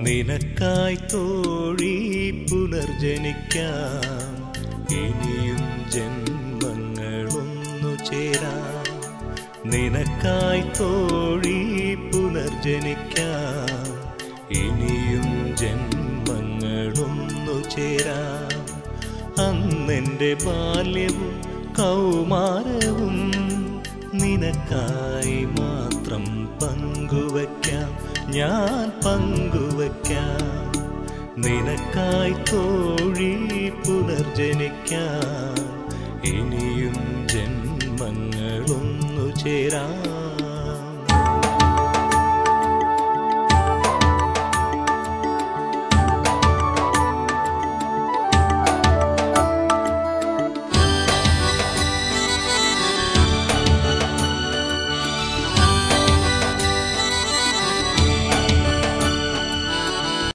നിനക്കായി തോഴി പുനർജനിക്കാം ഇനിയും ജന്മങ്ങളൊന്നു ചേരാം നിനക്കായി തോഴി പുനർജനിക്കാം ഇനിയും ജന്മങ്ങളൊന്നു ചേരാം അന്നെൻ്റെ ബാല്യവും കൗമാരവും നിനക്കായി മാത്രം പങ്കുവയ്ക്കാം ഞാൻ പങ്കുവയ്ക്കാം നിനക്കായി തോഴി പുനർജനിക്കാം ഇനിയും ജന്മങ്ങളൊന്നു ചേരാം